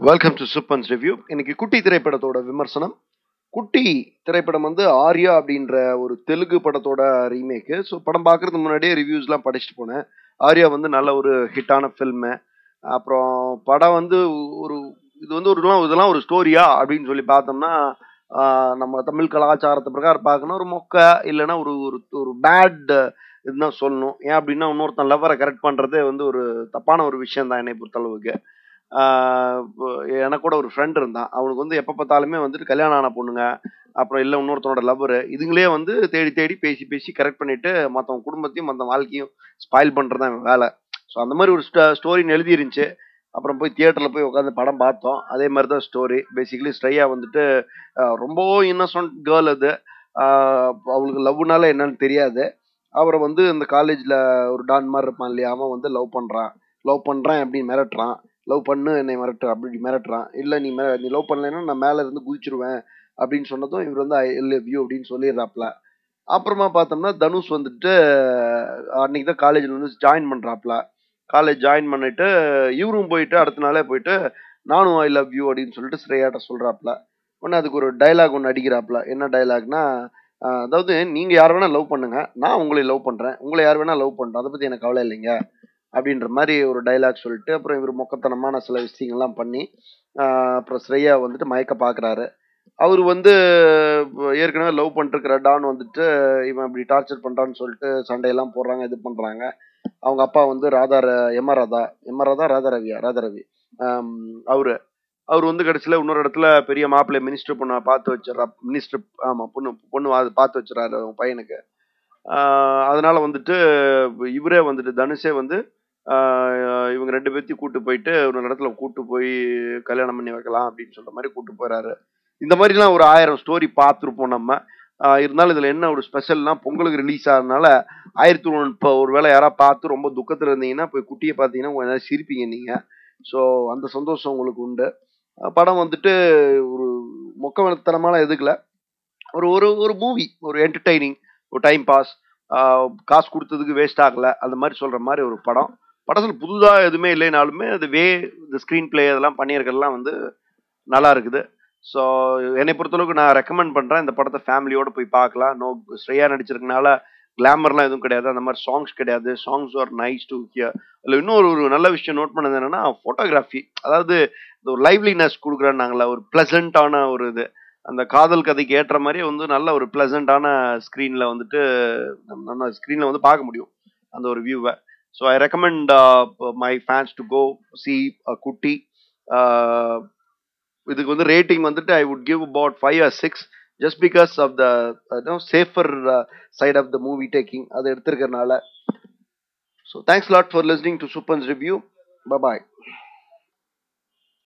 welcome to சூப்பன்ஸ் review இன்னைக்கு குட்டி திரைப்படத்தோட விமர்சனம் குட்டி திரைப்படம் வந்து ஆர்யா அப்படின்ற ஒரு தெலுங்கு படத்தோட ரீமேக்கு ஸோ படம் பார்க்கறதுக்கு முன்னாடியே ரிவ்யூஸ்லாம் படிச்சுட்டு போனேன் ஆர்யா வந்து நல்ல ஒரு ஹிட்டான ஃபில்மு அப்புறம் படம் வந்து ஒரு இது வந்து ஒரு இதெல்லாம் இதெல்லாம் ஒரு ஸ்டோரியா அப்படின்னு சொல்லி பார்த்தோம்னா ஆஹ் நம்ம தமிழ் கலாச்சாரத்தை பிரகாரம் பார்க்கணும் ஒரு மொக்க இல்லைன்னா ஒரு ஒரு ஒரு பேட் இதுதான் சொல்லணும் ஏன் அப்படின்னா இன்னொருத்தன் லவ்வரை கரெக்ட் பண்ணுறதே வந்து ஒரு தப்பான ஒரு விஷயம் தான் என்னை பொறுத்தளவுக்கு ஆஹ் இப்போ எனக்கு கூட ஒரு ஃப்ரெண்ட் இருந்தான் அவனுக்கு வந்து எப்போ பார்த்தாலுமே வந்துட்டு கல்யாணம் ஆன பொண்ணுங்க அப்புறம் இல்லை இன்னொருத்தனோட லவ்வர் இதுங்களே வந்து தேடி தேடி பேசி பேசி கரெக்ட் பண்ணிட்டு மற்றவங்க குடும்பத்தையும் மற்ற வாழ்க்கையும் ஸ்பாயில் பண்ணுறது தான் வேலை ஸோ அந்த மாதிரி ஒரு ஸ்டோரின்னு எழுதி இருந்துச்சு அப்புறம் போய் தியேட்டரில் போய் உட்காந்து படம் பார்த்தோம் அதே மாதிரி தான் ஸ்டோரி பேசிக்கலி ஸ்ட்ரையா வந்துட்டு ஆஹ் ரொம்ப இன்னசென்ட் கேர்ள் அது ஆஹ் அவளுக்கு லவ்னால என்னன்னு தெரியாது அவரை வந்து இந்த காலேஜில் ஒரு டான் மாதிரி இருப்பான் இல்லையா அவன் வந்து லவ் பண்ணுறான் லவ் பண்ணுறேன் அப்படின்னு மிரட்டுறான் லவ் பண்ணு என்னை மிரட்டு அப்படி மிரட்டுறான் இல்லை நீ மே நீ லவ் பண்ணலைன்னா நான் மேலே இருந்து குதிச்சிருவேன் அப்படின்னு சொன்னதும் இவர் வந்து ஐ லவ் யூ அப்படின்னு சொல்லிடுறாப்ல அப்புறமா பார்த்தோம்னா தனுஷ் வந்துட்டு அன்னைக்கு தான் காலேஜில் வந்து ஜாயின் பண்ணுறாப்ல காலேஜ் ஜாயின் பண்ணிட்டு இவரும் போயிட்டு அடுத்த நாளே போயிட்டு நானும் ஐ லவ் யூ அப்படின்னு சொல்லிட்டு ஸ்ரேயாட்ட சொல்கிறாப்ல உடனே அதுக்கு ஒரு டைலாக் ஒன்று அடிக்கிறாப்ல என்ன டைலாக்னா அதாவது நீங்கள் யார் வேணால் லவ் பண்ணுங்க நான் உங்களை லவ் பண்ணுறேன் உங்களை யார் வேணால் லவ் பண்ணுறேன் அதை பற்றி எனக்கு கவலை இல்லைங்க அப்படின்ற மாதிரி ஒரு டைலாக் சொல்லிட்டு அப்புறம் இவர் மொக்கத்தனமான சில விஷயங்கள்லாம் பண்ணி ஆஹ் அப்புறம் ஸ்ரேயா வந்துட்டு மயக்க பார்க்குறாரு அவர் வந்து ஏற்கனவே லவ் பண்ணிருக்கிற டான் வந்துட்டு இவன் இப்படி டார்ச்சர் பண்ணுறான்னு சொல்லிட்டு சண்டையெல்லாம் போடுறாங்க இது பண்ணுறாங்க அவங்க அப்பா வந்து Radha M R Radha M R Radha Radha ரவியா ராதா ரவி அவரு அவர் வந்து கடைசியில் இன்னொரு இடத்துல பெரிய மாப்பிள்ளை மினிஸ்டர் பொண்ணை பார்த்து வச்சிடறா மினிஸ்டர் ஆமாம் பொண்ணு பொண்ணு அது பார்த்து வச்சிடறாரு அவங்க பையனுக்கு அதனால வந்துட்டு இவரே வந்துட்டு தனுஷே வந்து இவங்க ரெண்டு பேர்த்தையும் கூட்டு போயிட்டு ஒரு இடத்துல கூட்டு போய் கல்யாணம் பண்ணி வைக்கலாம் அப்படின்னு சொல்ற மாதிரி கூட்டு போறாரு இந்த மாதிரிலாம் ஒரு ஆயிரம் ஸ்டோரி பார்த்துருப்போம் நம்ம இருந்தாலும் இதுல என்ன ஒரு ஸ்பெஷல்னா பொங்கலுக்கு ரிலீஸ் ஆகிறதுனால ஆயிரத்தி ஒன்று இப்போ ஒரு வேளை யாராவது பார்த்து ரொம்ப துக்கத்தில் இருந்தீங்கன்னா போய் குட்டியை பார்த்தீங்கன்னா கொஞ்சம் நேரம் சிரிப்பீங்க நீங்க ஸோ அந்த சந்தோஷம் உங்களுக்கு உண்டு படம் வந்துட்டு ஒரு மொக்கத்தனமான எதுக்கல ஒரு ஒரு ஒரு மூவி ஒரு என்டர்டைனிங் ஒரு டைம் பாஸ் காசு கொடுத்ததுக்கு வேஸ்ட் ஆகல அந்த மாதிரி சொல்ற மாதிரி ஒரு படம் படத்தில் புதுதாக எதுவுமே இல்லைனாலுமே அது வே இந்த ஸ்க்ரீன் பிளே அதெல்லாம் பண்ணியிருக்கிறதுலாம் வந்து நல்லா இருக்குது ஸோ என்னை பொறுத்தளவுக்கு நான் ரெக்கமெண்ட் பண்ணுறேன் இந்த படத்தை ஃபேமிலியோடு போய் பார்க்கலாம் நோ ஸ்ரேயா நடிச்சிருக்கனால கிளாமர்லாம் எதுவும் கிடையாது அந்த மாதிரி சாங்ஸ் கிடையாது songs are nice to hear அதில் இன்னொரு ஒரு நல்ல விஷயம் நோட் பண்ணது என்னன்னா ஃபோட்டோகிராஃபி அதாவது இந்த ஒரு லைவ்லினஸ் கொடுக்குறேன்னாங்களா ஒரு ப்ளசண்ட்டான ஒரு இது அந்த காதல் கதைக்கு ஏற்ற மாதிரி வந்து நல்ல ஒரு ப்ளசண்ட்டான ஸ்க்ரீனில் வந்துட்டு நம்ம ஸ்க்ரீனில் வந்து பார்க்க முடியும் அந்த ஒரு வியூவை so I recommend my fans to go see குட்டி இதுக்கு வந்து ரேட்டிங் வந்துட்டு I would give about five or six just because of the safer side of the movie taking அதை எடுத்திருக்கிறனால so thanks lot for listening to சூப்பன்ஸ் review பாய்